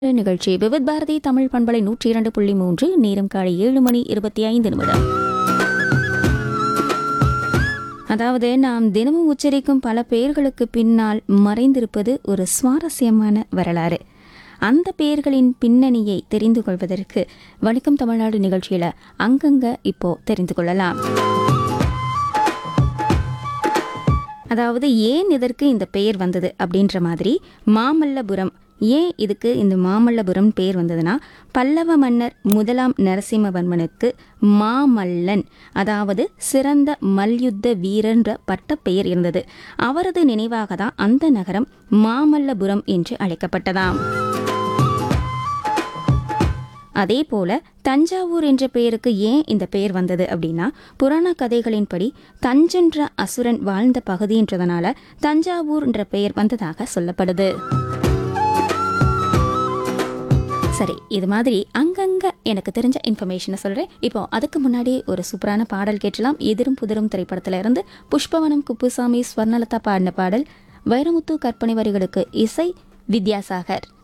நிகழ்ச்சி விவித் பாரதி தமிழ் பண்பலை நூற்றி இரண்டு புள்ளி மூன்று நேரம் காலை ஏழு மணி இருபத்தி ஐந்து நிமிடம் அதாவது நாம் தினமும் உச்சரிக்கும் பல பெயர்களுக்கு பின்னால் மறைந்திருப்பது ஒரு சுவாரஸ்யமான வரலாறு அந்த பெயர்களின் பின்னணியை தெரிந்து கொள்வதற்கு வணக்கம் தமிழ்நாடு நிகழ்ச்சியில அங்கங்க இப்போ தெரிந்து கொள்ளலாம் அதாவது ஏன் இதற்கு இந்த பெயர் வந்தது அப்படின்ற மாதிரி மாமல்லபுரம் ஏன் இதுக்கு இந்த மாமல்லபுரம் பெயர் வந்ததுன்னா பல்லவ மன்னர் முதலாம் நரசிம்மவர்மனுக்கு மாமல்லன் அதாவது சிறந்த மல்யுத்த வீரன்ற பட்டப்பெயர் இருந்தது அவரது நினைவாக தான் அந்த நகரம் மாமல்லபுரம் என்று அழைக்கப்பட்டதாம் அதே போல தஞ்சாவூர் என்ற பெயருக்கு ஏன் இந்த பெயர் வந்தது அப்படின்னா புராண கதைகளின்படி தஞ்சென்ற அசுரன் வாழ்ந்த பகுதின்றதுனால தஞ்சாவூர் என்ற பெயர் வந்ததாக சொல்லப்படுது சரி இது மாதிரி அங்கங்க எனக்கு தெரிஞ்ச இன்ஃபர்மேஷனை சொல்றேன் இப்போ அதுக்கு முன்னாடி ஒரு சூப்பரான பாடல் கேட்டலாம் எதிரும் புதிரும் திரைப்படத்துல இருந்து புஷ்பவனம் குப்புசாமி ஸ்வர்ணலதா பாடின பாடல் வைரமுத்து கற்பனை வரிகளுக்கு இசை வித்யாசாகர்